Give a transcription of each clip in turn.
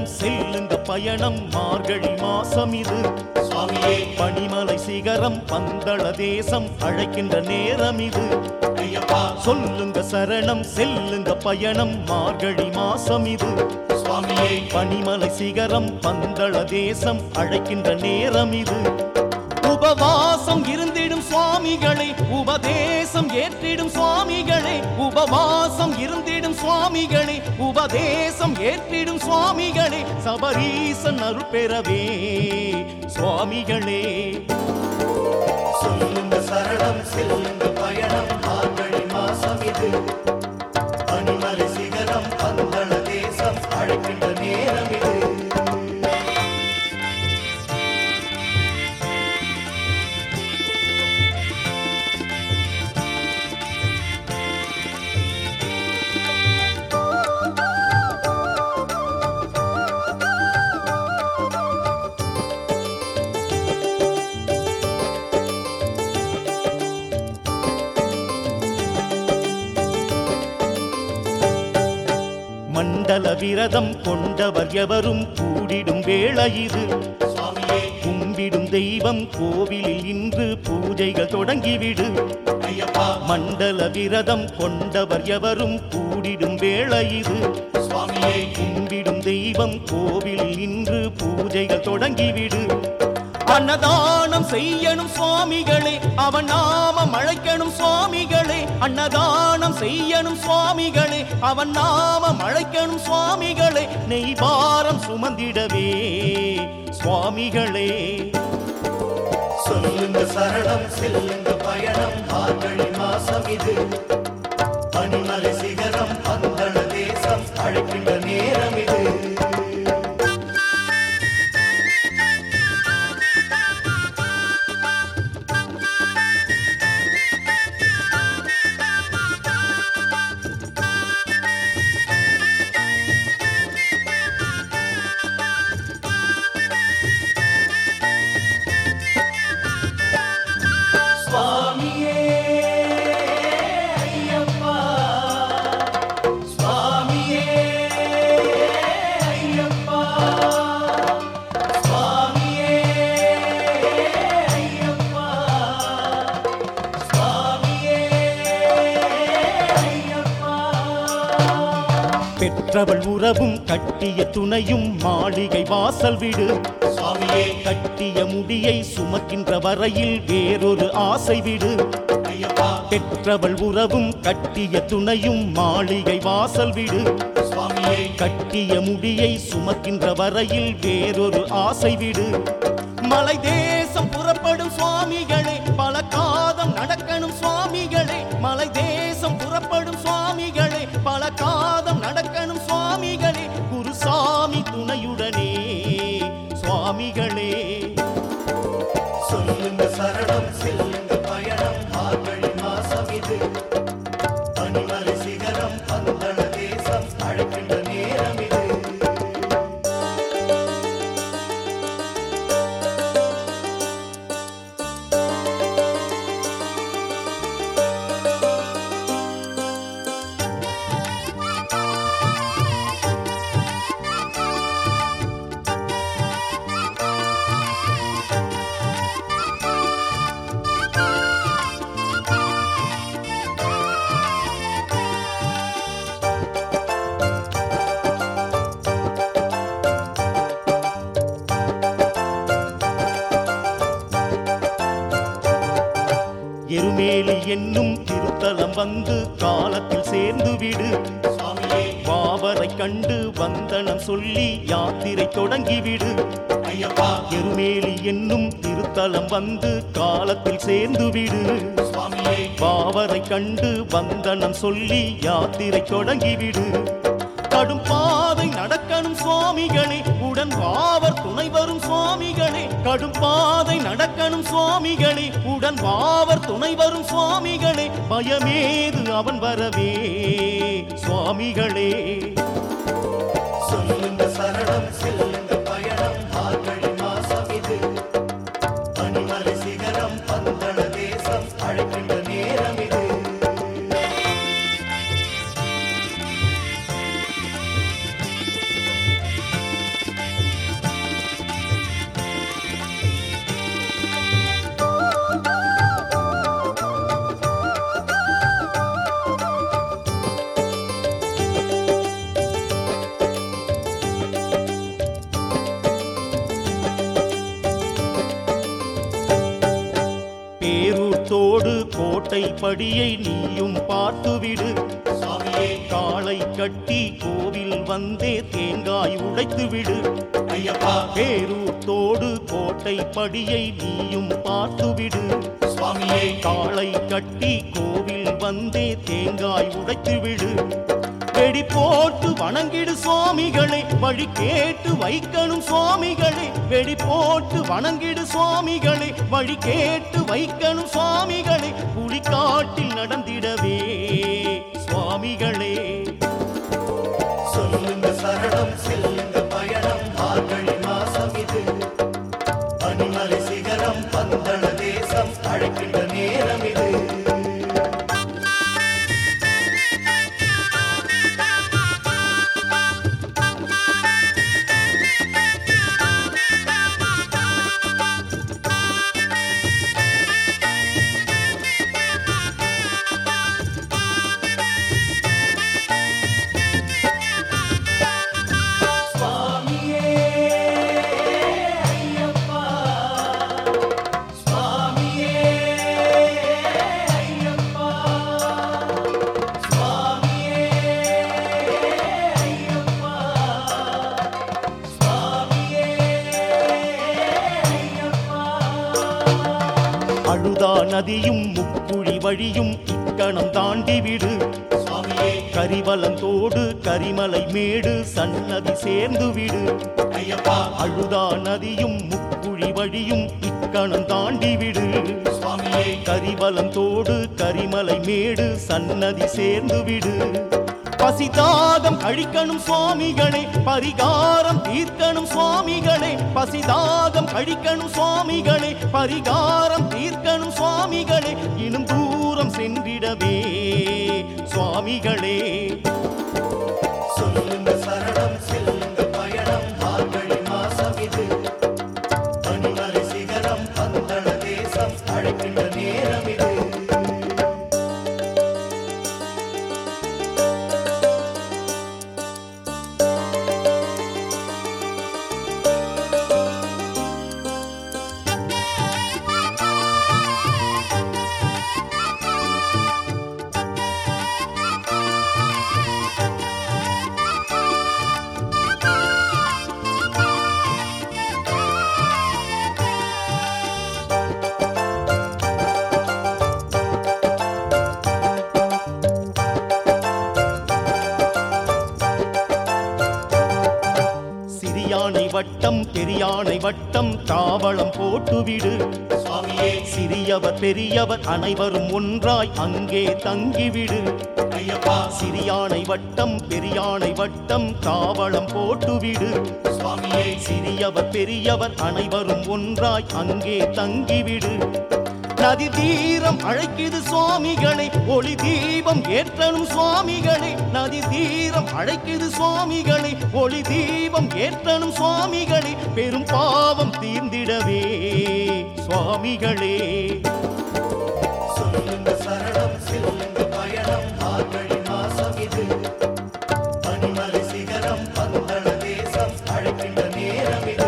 சரணம் செல்லுங்க பயணம் மார்கழி மாசம் இது சுவாமியே பனிமலை சிகரம் பந்தள தேசம் அழைக்கின்ற நேரம் இது ஐயப்பா சொல்லுங்க சரணம் செல்லுங்க பயணம் மார்கழி மாசம் இது சுவாமியே பனிமலை சிகரம் பந்தள தேசம் அழைக்கின்ற நேரம் இது உபவாசம் இருந்திடும் சுவாமிகளே உபதேசம் ஏற்றிடும் சுவாமிகளே உபவாசம் இருந்திடும் சுவாமிகளே உபதேசம் ஏற்றிடும் சுவாமிகளே சபரீசன் அருள் பெறவே சுவாமிகளே சொல்லுங்க சரணம் செல்லுங்க பயணம் மார்கழி மாசம் இது பனிமலை சிகரம் பந்தள தேசம் அழைக்கின்ற நேரம் இது மண்டல விரதம் கொண்டவர் எவரும் கூடிடும் வேளை இது சுவாமியே கும்பிடும் தெய்வம் கோவிலில் இன்று பூஜைகள் தொடங்கிவிடு ஐயப்பா மண்டல விரதம் கொண்டவர் எவரும் கூடிடும் வேளை இது சுவாமியே கும்பிடும் தெய்வம் கோவிலில் இன்று பூஜைகள் தொடங்கிவிடு அன்னதானம் செய்யணும் சுவாமிகளே அவன் நாமம் அழைக்கணும் சுவாமிகளே அன்னதானம் செய்யணும் சுவாமிகளே அவன் நாமம் அழைக்கணும் சுவாமிகளே நெய்பாரம் சுமந்திடவே சுவாமிகளே சொல்லுங்க சரணம் செல்லுங்க பயணம் மார்கழி மாசம் இது பனிமலை சிகரம் பந்தள தேசம் அழைக்கின்ற நேரம் இது சுவாமியே ஐயப்பா சுவாமியே ஐயப்பா சுவாமியே ஐயப்பா சுவாமியே ஐயப்பா பெற்றவள் உறவும் கட்டிய துணையும் மாளிகை வாசல் விடு சுவாமியே கட்டிய முடியை சுமக்கின்ற வரையில் வேறொரு ஆசை விடு ஐயப்பா பெற்றவள் உறவும் கட்டிய துணையும் மாளிகை வாசல் விடு சுவாமியே கட்டிய முடியை சுமக்கின்ற வரையில் வேறொரு ஆசை விடு மலை தேசம் புறப்படும் சுவாமிகளே பல காதம் நடக்கணும் சுவாமிகளே மலை தேசம் புறப்படும் சுவாமிகளே பல காதம் நடக்கணும் சுவாமிகளே குருசாமி துணையுடனே சுவாமிகளே சொல்லுங்க சரணம் செல்லுங்க பயணம் மார்கழி மாசம் இது பனிமலை சிகரம் பந்தள தேசம் அழைக்கின்ற நேரம் இது எருமேலி என்னும் திருத்தலம் வந்து காலத்தில் சேர்ந்து விடு சுவாமியே பாவரை கண்டு வந்தனம் சொல்லி யாத்திரை தொடங்கிவிடு ஐயப்பா எருமேலி என்னும் திருத்தலம் வந்து காலத்தில் சேர்ந்து விடு சுவாமியே பாவரை கண்டு வந்தனம் சொல்லி யாத்திரை தொடங்கிவிடு கடும் பாதை நடக்கணும் சுவாமிகளே உடன் வாவர் துணை வரும் சுவாமிகளே கடும் பாதை நடக்கணும் சுவாமிகளே உடன் வாவர் துணை வரும் சுவாமிகளே பயமேது அவன் வரவே சுவாமிகளே சொல்லுங்க சரணம் செல்லுங்க பயணம் மார்கழி மாசம் இது பனிமலை சிகரம் பந்தள தேசம் அழைக்கின்ற நேரம் இது தோடு கோட்டை படியை நீயும் பார்த்துவிடு சுவாமியே காளை கட்டி கோவில் வந்தே தேங்காய் உடைத்து விடு ஐயப்பா பேரூர் தோடு கோட்டை படியை நீயும் பார்த்துவிடு சுவாமியே காளை கட்டி கோவில் வந்தே தேங்காய் உடைத்து விடு வெடி போட்டு வணங்கிடு சுவாமிகளை வழி கேட்டு வைக்கணும் சுவாமிகளை வெடி போட்டு வணங்கிடு சுவாமிகளை வழி கேட்டு வைக்கணும் சுவாமிகளை புலிக்காட்டில் நடந்திடவே சுவாமிகளே சொல்லுங்க சரணம் செல்லுங்க பயணம் மார்கழி மாசம் இது பனிமலை சிகரம் பந்தள தேசம் அழைக்கின்ற நேரம் இது சுவாமியே ஐயப்பா சுவாமியே ஐயப்பா சுவாமியே ஐயப்பா சுவாமியே ஐயப்பா அழுதா நதியும் முக்குழி வழியும் இக்கணம் தாண்டி விடு சுவாமியே கரிவலந்தோடு கரிமலை மேடு சன்னதி சேர்ந்து விடு ஐயப்பா அழுதா நதியும் முக்குழி வழியும் இக்கணம் தாண்டி விடு சுவாமியே கரிவலந்தோடு கரிமலை மேடு சன்னதி சேர்ந்து விடு பசிதாகம் கழிக்கணும் சுவாமிகளே பரிகாரம் தீர்க்கணும் சுவாமிகளே பசிதாகம் கழிக்கணும் சுவாமிகளே பரிகாரம் தீர்க்கணும் சுவாமிகளே இன்னும் தூரம் சென்றிடவே சுவாமிகளே சொல்லுங்க சரணம் செல்லுங்க பயணம் மார்கழி மாசம் இது பனிமலை சிகரம் பந்தள தேசம் அழைக்கின்ற நேரம் இது சிறியானை வட்டம் பெரியானை வட்டம் தாவளம் போட்டுவிடு சுவாமியே சிறியவர் பெரியவர் அனைவரும் ஒன்றாய் அங்கே தங்கிவிடு ஐயப்பா சிறியானை வட்டம் பெரியானை வட்டம் தாவளம் போட்டுவிடு சுவாமியே சிறியவர் பெரியவர் அனைவரும் ஒன்றாய் அங்கே தங்கிவிடு நதி தீரம் அழைக்குது சுவாமிகளை ஒளி தீபம் ஏற்றணும் சுவாமிகளை நதி தீரம் அழைக்குது சுவாமிகளை ஒளி தீபம் ஏற்றணும் சுவாமிகளை பெரும் பாவம் தீர்ந்திடவே சுவாமிகளே சொல்லுங்க சரணம் செல்லுங்க பயணம் மார்கழி மாசம் இது பனிமலை சிகரம் பந்தள தேசம் அழைக்கின்ற நேரம் இது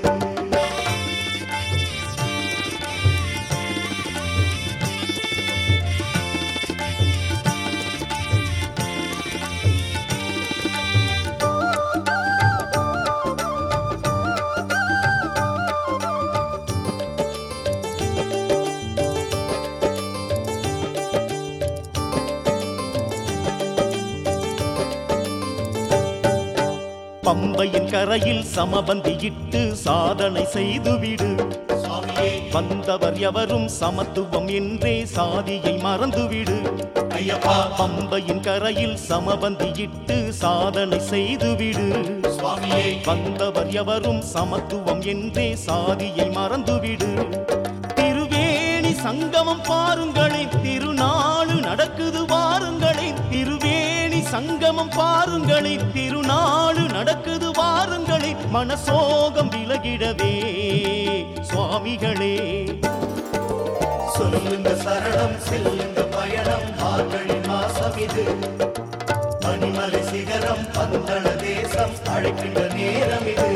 பம்பையின் கரையில் சமபந்தியிட்டு சாதனை செய்துவிடு சுவாமியே வந்தவர் எவரும் சமத்துவம் என்றே சாதியை மறந்துவிடு ஐயப்பா பம்பையின் கரையில் சமபந்தியிட்டு சாதனை செய்துவிடு சுவாமியே வந்தவர் எவரும் சமத்துவம் என்றே சாதியை மறந்துவிடு திருவேணி சங்கமம் பாருங்களே திருநாளு நடக்குது வாருங்களே திருவேணி சங்கமம் பாருங்களே திருநாளு நடக்குது வாருங்களே மனசோகம் விலகிடவே சுவாமிகளே சொல்லுங்க சரணம் செல்லுங்க பயணம் மார்கழி மாசம் இது பனிமலை சிகரம் பந்தள தேசம் அழைக்கின்ற நேரம் இது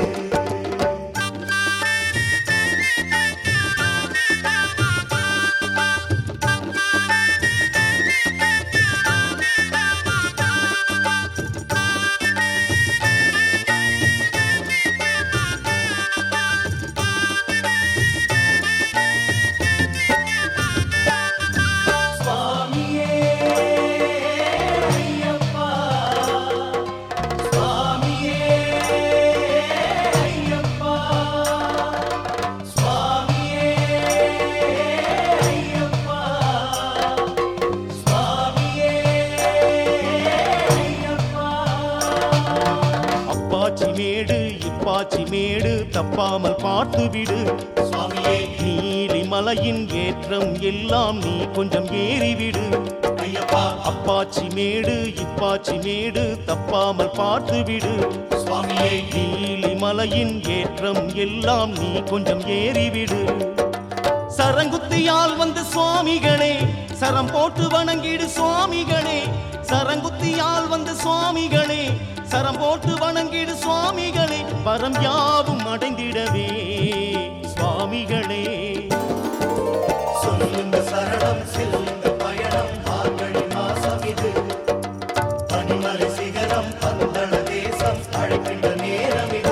தப்பாமல் பார்த்துவிடு சுவாமியே நீலிமலையின் ஏற்றம் எல்லாம் நீ கொஞ்சம் ஏறிவிடு ஐயப்பா அப்பாச்சி மேடு இப்பாச்சி மேடு தப்பாமல் பார்த்துவிடு சுவாமியே நீலிமலையின் ஏற்றம் எல்லாம் நீ கொஞ்சம் ஏறிவிடு சரங்குத்தியால் வந்த சுவாமிகளே சரம் போட்டு வணங்கிடு சுவாமிகளே சரங்குத்தியால் வந்த சுவாமிகளே சரம் போட்டு வணங்கிடு சுவாமிகளே வரம் யாவும் அடைந்திடவே சுவாமிகளே சொல்லுங்க சரணம் செல்லுங்க பயணம் மார்கழி மாசம் இது பனிமலை சிகரம் பந்தள தேசம் அழைக்கின்ற நேரம் இது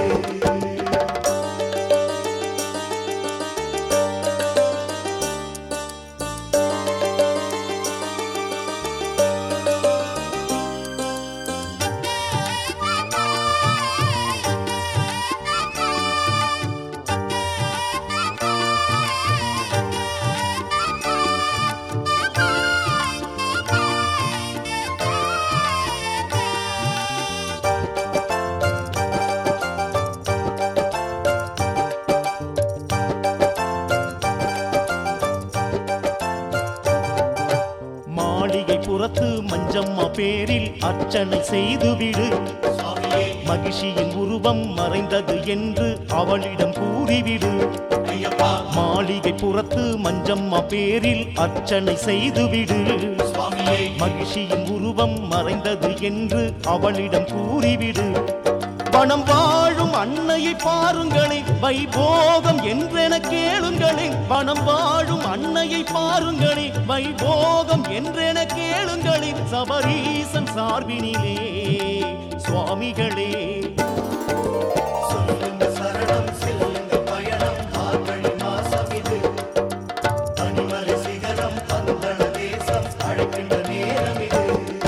மாளிகை புறத்து மஞ்சம்மா பேரில் அர்ச்சனை செய்துவிடு சுவாமியே மகிழ்ச்சியின் உருவம் மறைந்தது என்று அவளிடம் கூறிவிடு ஐயப்பா மாளிகை புறத்து மஞ்சம்மா பேரில் அர்ச்சனை செய்துவிடு சுவாமியே மகிழ்ச்சியின் உருவம் மறைந்தது என்று அவளிடம் கூறிவிடு பணம் வாழும் அன்னையை பாருங்களே வைபோகம் என்றென கேளுங்களே பணம் வாழும் அன்னையை பாருங்களே வைபோகம் என்றென கேளுங்களே சபரீசன் சார்பினிலே சுவாமிகளே சொல்லுங்க சரணம் செல்லுங்க பயணம் மார்கழி மாசம் இது பனிமலை சிகரம் பந்தள தேசம் அழைக்கின்ற நேரம் இது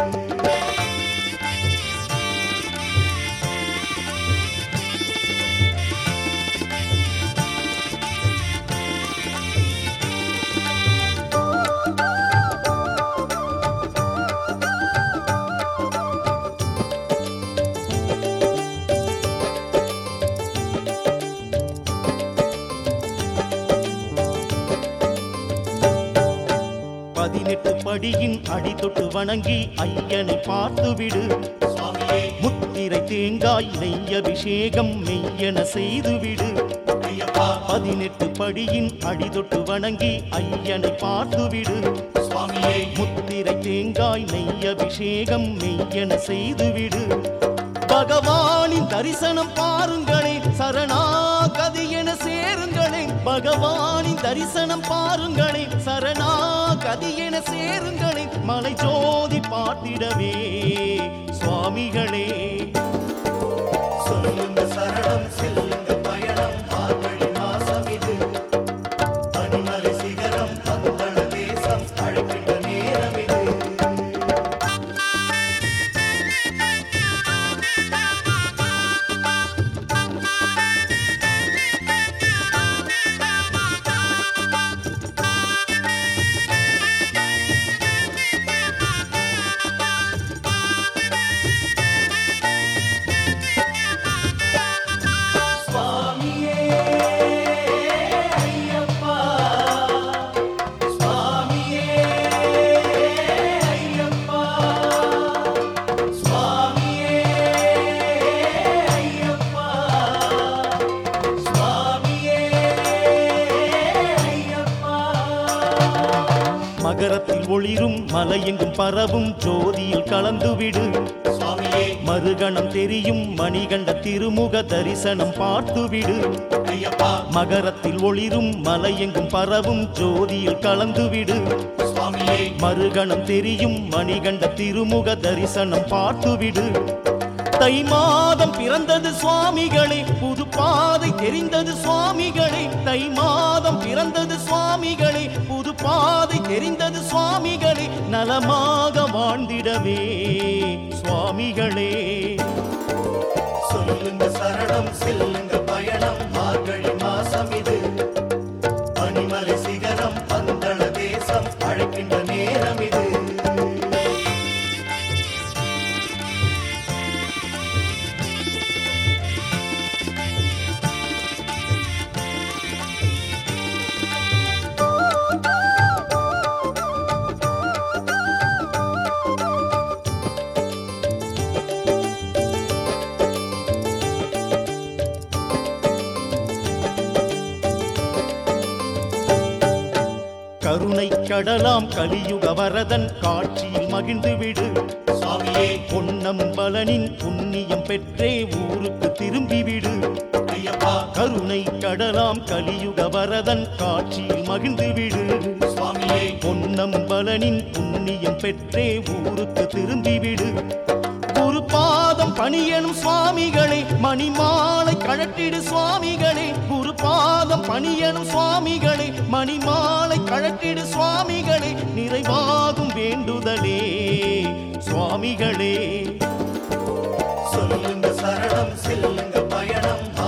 பதினெட்டு படியின் அடி தொட்டு வணங்கி ஐயனை பார்த்துவிடு சுவாமியே முத்திரை தேங்காய் நெய் அபிஷேகம் மெய்யென செய்துவிடு ஐயப்பா பதினெட்டு படியின் அடிதொட்டு வணங்கி ஐயனை பார்த்துவிடு சுவாமியே முத்திரை தேங்காய் நெய் அபிஷேகம் மெய்யென செய்துவிடு பகவானின் தரிசனம் பாருங்களே சரணாகதி என சேருங்களே பகவானின் தரிசனம் பாருங்களே சரணாகதி என சேருங்களே மலை ஜோதி பார்த்திடவே சுவாமிகளே சொல்லுங்க சரணம் செல்லுங்க பயணம் மார்கழி மாசம் இது பனிமலை சிகரம் பந்தள தேசம் அழைக்கின்ற நேரம் இது சுவாமியே ஐயப்பா சுவாமியே ஐயப்பா சுவாமியே ஐயப்பா சுவாமியே ஐயப்பா மகரத்தில் ஒளிரும் மலையெங்கும் பரவும் ஜோதியில் கலந்துவிடு சுவாமியே மறுகணம் தெரியும் மணிகண்ட திருமுக தரிசனம் பார்த்துவிடு ஐயப்பா மகரத்தில் ஒளிரும் மலையெங்கும் பரவும் ஜோதியில் கலந்துவிடு சுவாமியே மறுகணம் தெரியும் மணிகண்ட திருமுக தரிசனம் பார்த்துவிடு தை மாதம் பிறந்தது சுவாமிகளே புது பாதை தெரிந்தது சுவாமிகளே தை மாதம் பிறந்தது சுவாமிகளே புது பாதை தெரிந்தது சுவாமிகளே நலமாக வாழ்ந்திடவே சுவாமிகளே சொல்லுங்க சரணம் செல்லுங்க பயணம் மார்கழி மாசம் இது பனிமலை சிகரம் பந்தள தேசம் அழைக்கின்ற நேரம் இது கடலாம் கலியுக வரதன் காட்சியில் மகிழ்ந்து விடு சுவாமியே பொன்னம்பலனின் புண்ணியம் பெற்றே ஊருக்கு திரும்பிவிடு ஐயப்பா கருணை கடலாம் கலியுக வரதன் காட்சியில் மகிழ்ந்து விடு சுவாமியே பொன்னம்பலனின் புண்ணியம் பெற்றே ஊருக்கு திரும்பிவிடு குரு பாதம் பணியனும் சுவாமிகளே மணிமாலை கழட்டிடு சுவாமிகளே குரு பாதம் பணியனும் சுவாமிகளே மணிமாலை கழட்டிடு சுவாமிகளே நிறைவாகும் வேண்டுதலே சுவாமிகளே சொல்லுங்க சரணம் செல்லுங்க பயணம்